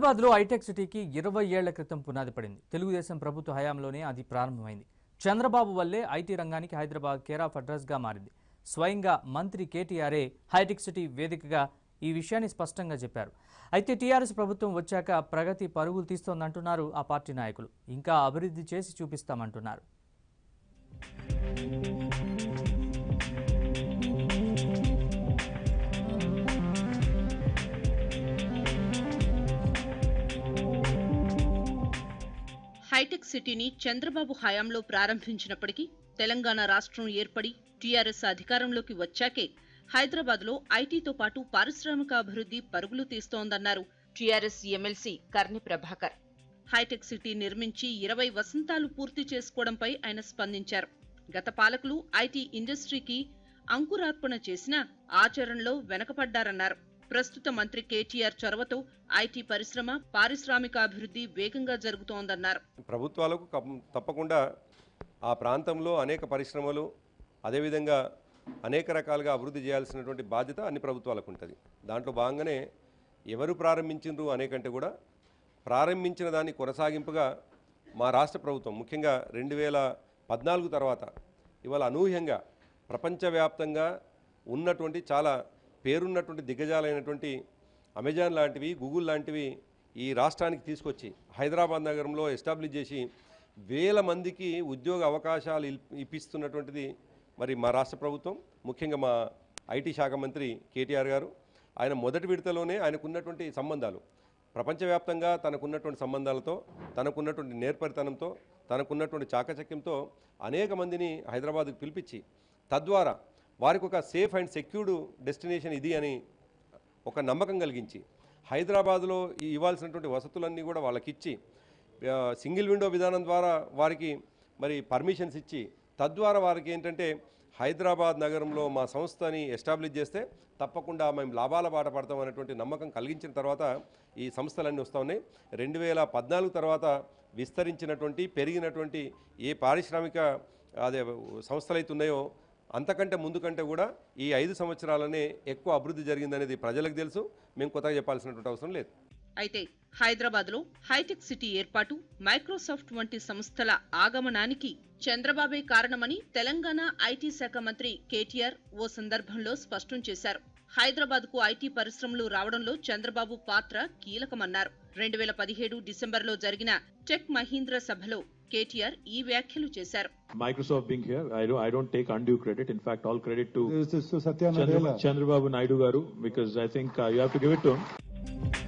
హైదరాబాద్ లో హైటెక్ సిటీకి ఇరవై ఏళ్ల క్రితం పునాది పడింది తెలుగుదేశం ప్రభుత్వ హయాంలోనే అది ప్రారంభమైంది చంద్రబాబు వల్లే ఐటీ రంగానికి హైదరాబాద్ కేర్ ఆఫ్ అడ్రస్ గా మారింది స్వయంగా మంత్రి కేటీఆర్ఏ హైటెక్ సిటీ వేదికగా ఈ విషయాన్ని స్పష్టంగా చెప్పారు అయితే టీఆర్ఎస్ ప్రభుత్వం వచ్చాక ప్రగతి పరుగులు తీస్తోందంటున్నారు ఆ పార్టీ నాయకులు ఇంకా అభివృద్ధి చేసి చూపిస్తామంటున్నారు హైటెక్ సిటీని చంద్రబాబు హయాంలో ప్రారంభించినప్పటికీ తెలంగాణ రాష్ట్రం ఏర్పడి టీఆర్ఎస్ అధికారంలోకి వచ్చాకే హైదరాబాద్లో ఐటీతో పాటు పారిశ్రామిక అభివృద్ధి పరుగులు తీస్తోందన్నారు టీఆర్ఎస్ ఎమ్మెల్సీ కర్ని ప్రభాకర్ హైటెక్ సిటీ నిర్మించి ఇరవై వసంతాలు పూర్తి చేసుకోవడంపై ఆయన స్పందించారు గత పాలకులు ఐటీ ఇండస్ట్రీకి అంకురార్పణ చేసినా ఆచరణలో వెనకపడ్డారన్నారు ప్రస్తుత మంత్రి కేటీఆర్ చొరవతో ఐటీ పరిశ్రమ పారిశ్రామిక అభివృద్ధి వేగంగా జరుగుతోందన్నారు ప్రభుత్వాలకు కం- తప్పకుండా ఆ ప్రాంతంలో అనేక పరిశ్రమలు అదేవిధంగా అనేక రకాలుగా అభివృద్ధి చేయాల్సినటువంటి బాధ్యత అన్ని ప్రభుత్వాలకు ఉంటుంది దాంట్లో భాగంగానే ఎవరు ప్రారంభించిండ్రు అనే కంటే కూడా ప్రారంభించిన దాన్ని కొనసాగింపుగా మా రాష్ట్ర ప్రభుత్వం ముఖ్యంగా రెండు వేల పద్నాలుగు తర్వాత ఇవాళ అనూహ్యంగా ప్రపంచవ్యాప్తంగా ఉన్నటువంటి చాలా పేరున్నటువంటి దిగ్గజాలైనటువంటి అమెజాన్ లాంటివి గూగుల్ లాంటివి ఈ రాష్ట్రానికి తీసుకొచ్చి హైదరాబాద్ నగరంలో ఎస్టాబ్లిష్ చేసి వేల మందికి ఉద్యోగ అవకాశాలు ఇల్- ఇప్పిస్తున్నటువంటిది మరి మా రాష్ట్ర ప్రభుత్వం ముఖ్యంగా మా ఐటీ శాఖ మంత్రి కేటీఆర్ గారు ఆయన మొదటి విడతలోనే ఆయనకున్నటువంటి సంబంధాలు ప్రపంచవ్యాప్తంగా తనకున్నటువంటి సంబంధాలతో తనకున్నటువంటి నేర్పరితనంతో తనకున్నటువంటి చాకచక్యంతో అనేక మందిని హైదరాబాద్కు పిలిపించి తద్వారా వారికి ఒక సేఫ్ అండ్ సెక్యూర్డ్ డెస్టినేషన్ ఇది అని ఒక నమ్మకం కలిగించి హైదరాబాద్లో ఈ ఇవ్వాల్సినటువంటి వసతులన్నీ కూడా వాళ్ళకిచ్చి ఆ, సింగిల్ విండో విధానం ద్వారా వారికి మరి పర్మిషన్స్ ఇచ్చి తద్వారా వారికి ఏంటంటే హైదరాబాద్ నగరంలో మా సంస్థని ఎస్టాబ్లిష్ చేస్తే తప్పకుండా మేము లాభాల బాట పడతాం అనేటువంటి నమ్మకం కలిగించిన తర్వాత ఈ సంస్థలన్నీ వస్తూ ఉన్నాయి రెండు వేల పద్నాలుగు తర్వాత విస్తరించినటువంటి పెరిగినటువంటి ఏ పారిశ్రామిక అదే సంస్థలు అయితే ఉన్నాయో అంతకంటే ముందు కంటే కూడా ఈ ఐదు సంవత్సరాలనే ఎక్కువ అభివృద్ధి జరిగిందనేది ప్రజలకు తెలుసు మేము కొత్తగా చెప్పాల్సినటువంటి అవసరం లేదు అయితే హైదరాబాద్ లో హైటెక్ సిటీ ఏర్పాటు మైక్రోసాఫ్ట్ వంటి సంస్థల ఆగమనానికి చంద్రబాబే కారణమని తెలంగాణ ఐటీ శాఖ మంత్రి కేటీఆర్ ఓ సందర్భంలో స్పష్టం చేశారు హైదరాబాద్ కు ఐటీ పరిశ్రమలు రావడంలో చంద్రబాబు పాత్ర కీలకమన్నారు రెండు వేల పదిహేడు డిసెంబర్లో జరిగిన టెక్ మహీంద్ర సభలో కేటీఆర్ ఈ వ్యాఖ్యలు చేశారు Microsoft being here, I don't, I don't take undue credit. In fact, all credit to This is Satya Chandra, Nadella. Chandrababu Naidu Garu because I think uh, you have to give it to him.